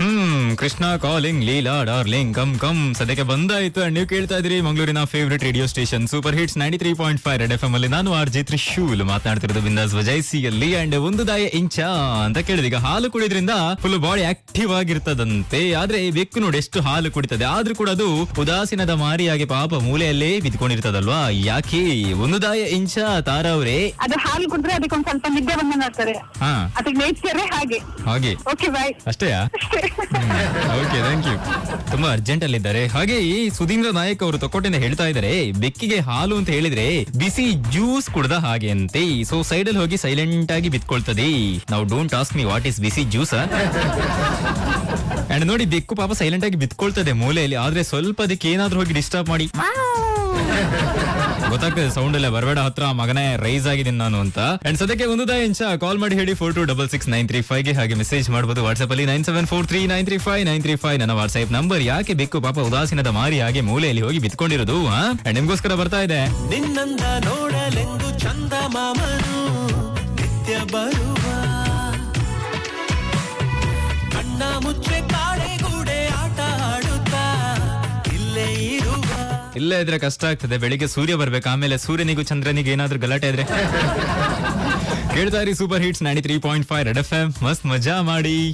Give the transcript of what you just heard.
ಹ್ಮ್ Krishna calling Leela darling come come ಸದ್ಯಕ್ಕೆ ಬಂದಾಯ್ತು and ನೀವು ಕೇಳ್ತಾ ಇದ್ರಿ ಮಂಗಳೂರಿನ favourite radio station super hits ninety three point five red F M ಅಲ್ಲಿ ನಾನು ಆರ್ ಜೆ ತ್ರಿಶೂಲ್ ಮಾತನಾಡ್ತಿರೋದು ಬಿಂದಾಸ್ ವಜೈಸಿಯಲ್ಲಿ ಅಂಡ್ ಒಂದು ದಾಯ ಇಂಚ ಅಂತ ಕೇಳಿದ ಈಗ ಹಾಲು ಕುಡಿದ್ರಿಂದ ಫುಲ್ ಬಾಡಿ ಆಕ್ಟಿವ್ ಆಗಿರ್ತದಂತೆ ಆದ್ರೆ ಈ ಬೆಕ್ಕು ನೋಡಿ ಎಷ್ಟು ಹಾಲು ಕುಡಿತದೆ ಆದ್ರೂ ಕೂಡ ಅದು ಉದಾಸೀನದ ಮಾರಿಯಾಗಿ ಪಾಪ ಮೂಲೆಯಲ್ಲೇ ಬಿದ್ಕೊಂಡಿರ್ತದಲ್ವಾ ಯಾಕೆ ಒಂದು ದಾಯ ಇಂಚ ತಾರ ಅವರೇ ಅದು ಹಾಲು ಕುಡಿದ್ರೆ ಅದಕ್ಕೆ ಒಂದ್ ಸ್ವಲ್ಪ ನಿದ್ದೆ ಬಂದಂಗ ಆಗ್ತದೆ ಹಾ ಅದಕ್ಕೆ ನೇಚರ್ ಹಾಗೆ ಹಾಗೆ ಓಕೆ ಬಾಯ್ ಅಷ್ಟೇಯಾ ಓಕೆ ಥ್ಯಾಂಕ್ ಯು ತುಂಬಾ ಅರ್ಜೆಂಟ್ ಅಲ್ಲಿದ್ದಾರೆ ಹಾಗೆ ಈ ಸುಧೀಂದ್ರ ನಾಯಕ್ ಅವರು ತೊಕ್ಕೊಟ್ಟಿಂದ ಹೇಳ್ತಾ ಇದ್ದಾರೆ ಬೆಕ್ಕಿಗೆ ಹಾಲು ಅಂತ ಹೇಳಿದ್ರೆ ಬಿಸಿ ಜ್ಯೂಸ್ ಕುಡ್ದ ಹಾಗೆ ಅಂತೆ ಸೊ ಸೈಡ್ ಅಲ್ಲಿ ಹೋಗಿ ಸೈಲೆಂಟ್ ಆಗಿ ಬಿತ್ಕೊಳ್ತದೆ ನಾವು don't ask me what is ಬಿಸಿ ಜ್ಯೂಸ್ ಅಂಡ್ ನೋಡಿ ಬೆಕ್ಕು ಪಾಪ ಸೈಲೆಂಟ್ ಆಗಿ ಬಿತ್ಕೊಳ್ತದೆ ಮೂಲೆಯಲ್ಲಿ ಆದ್ರೆ ಸ್ವಲ್ಪ ಅದಕ್ಕೆ ಏನಾದ್ರೂ ಹೋಗಿ ಡಿಸ್ಟರ್ಬ್ ಮಾಡಿ ಗೊತ್ತಾಗ್ತದೆ ಸೌಂಡ್ ಎಲ್ಲ ಬರಬೇಡ ಹತ್ರ ಮಗನೇ ರೈಸ್ ಆಗಿದ್ದೀನಿ ನಾನು ಅಂತ ಅಂಡ್ ಸದ್ಯಕ್ಕೆ ಒಂದು ಇಂಚ ಕಾಲ್ ಮಾಡಿ ಹೇಳಿ four two double six nine three five ಗೆ ಹಾಗೆ ಮೆಸೇಜ್ ಮಾಡಬಹುದು ವಾಟ್ಸ್ಆಪ್ ಅಲ್ಲಿ nine seven four three nine three five nine three five ನನ್ನ ವಾಟ್ಸ್ಆಪ್ ನಂಬರ್ ಯಾಕೆ ಬೇಕು ಪಾಪ ಉದಾಸೀನದ ಮಾರಿ ಹಾಗೆ ಮೂಲೆಯಲ್ಲಿ ಹೋಗಿ ಬಿತ್ಕೊಂಡಿರೋದು ಹಾ And ನಿಮ್ಗೋಸ್ಕರ ಬರ್ತಾ ಇದೆ ನಿನ್ನಂದ ನೋಡಲೆಂದು ಚಂದ ಮಾಮನು ನಿತ್ಯ ಬರುವ ಕಣ್ಣ ಮುಚ್ಚೆ ಕಾಡೆಗೂಡೆ ಆಟ ಆಡುತ್ತಾ ಇಲ್ಲೇ ಇರುವ ಇಲ್ಲೇ ಇದ್ರೆ ಕಷ್ಟ ಆಗ್ತದೆ ಬೆಳಿಗ್ಗೆ ಸೂರ್ಯ ಬರ್ಬೇಕು ಆಮೇಲೆ ಸೂರ್ಯನಿಗೂ ಚಂದ್ರನಿಗೂ ಏನಾದ್ರೂ ಗಲಾಟೆ ಇದ್ರೆ ಕೇಳ್ತಾ ಇರಿ super hits ninety three point five red F M ಮಸ್ತ್ ಮಜಾ ಮಾಡಿ